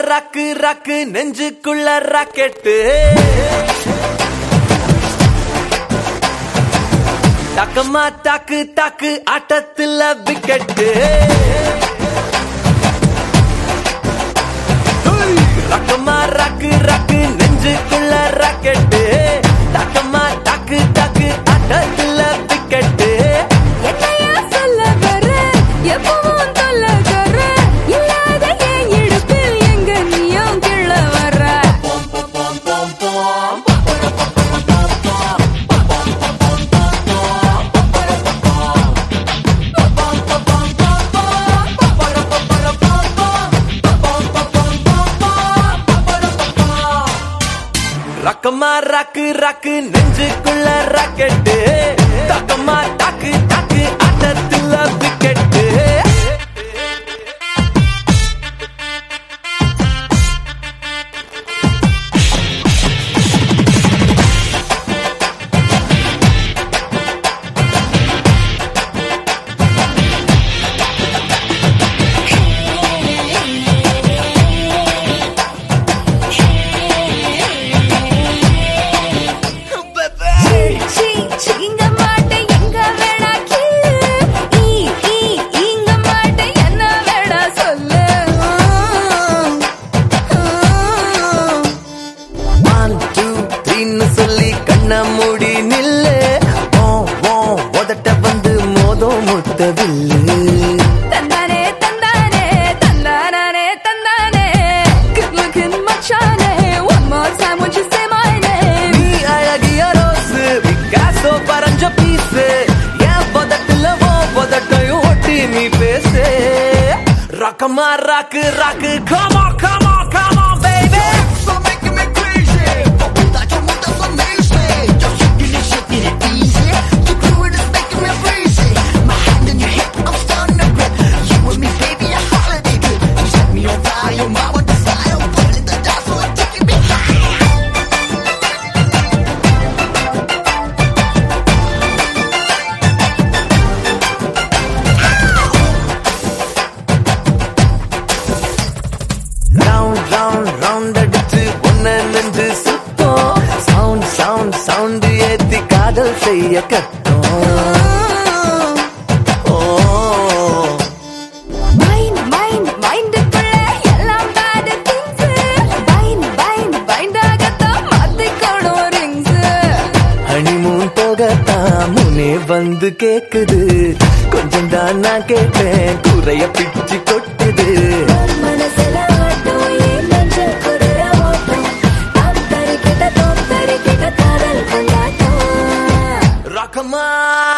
ராக்கு ராக்கு நெஞ்சுக்குள்ள ராக்கெட்டு டக்கமா டாக்கு டாக்கு ஆட்டத்துல விக்கெட்டு ரக்கமா ராக்கு ராக்கு நெஞ்சுக்குள்ள ராக்கெட்டு டக்கமா டாக்கு டாக்கு ஆட்டத்துல விக்கெட்டு என்னையா சொல்ல வர எப்பவும் தொல்ல தர இல்லாத என் இடுப்பில் எங்க நீயும் கிள்ள வர ரக்கமா ராக்கு ராக்கு நெஞ்சுக்குள்ள ராக்கெட்டு டக்கமா டாக்கு டாக்கு ஆட்டத்துல விக்கெட்டு சீ, சீங்க மாட்டேன் எங்க வேணா கிள்ளு ஈ, ஈ, ஈங்க மாட்டேன் என்ன வேணா சொல்லு ஒன் டூ த்ரீன்னு சொல்லி கண்ண மூடி நில்லு ஓ ஓ உதட்ட வந்து மோதம் முத்தவில்லு தந்தானே தந்தானே தந்தானே தந்தானே good looking மச்சானே one more time would you say my name நீ அழகிய ரோஸு பிகாசோ பறஞ்ச பீஸு என் பதட்டுல ஓ பதட்டையும் ஒட்டி நீ பேசு ரக்கமா ராக்கு ராக்கு come on come on come on baby So making me crazy. Without your move, that's amazing. You're shaking it, shaking it easy. You do it, it's making me crazy. My hand in your hip, I'm starting to grip. You and me, baby, a holiday trip. You set me on fire, my what desire. Pulling the dial, so it's taking me high. Round round round அடிச்சு ஒன்ன நின்று சுத்தம் sound sound sound ஏத்தி காதல் செய்ய கத்தோம் ஓ mind mind மைண்டுக்குள்ள எல்லாம் bad things பைண்ட் பைண்ட் பைண்டாகத்தான் மாத்திக்கணும் rings ஹனிமூன் போகத்தான் முனே வந்து கேக்குது கொஞ்சம் தான் நான் கேட்டேன் குறைய பிச்சு கொட்டுது மனசுல ஆட்டம் ஏன் நெஞ்சில் குதிரை ஓட்டம் தத்தரிக்கிட்ட தோத்தரிக்கிட்ட காதல் கொண்டாட்டம் ரக்கமா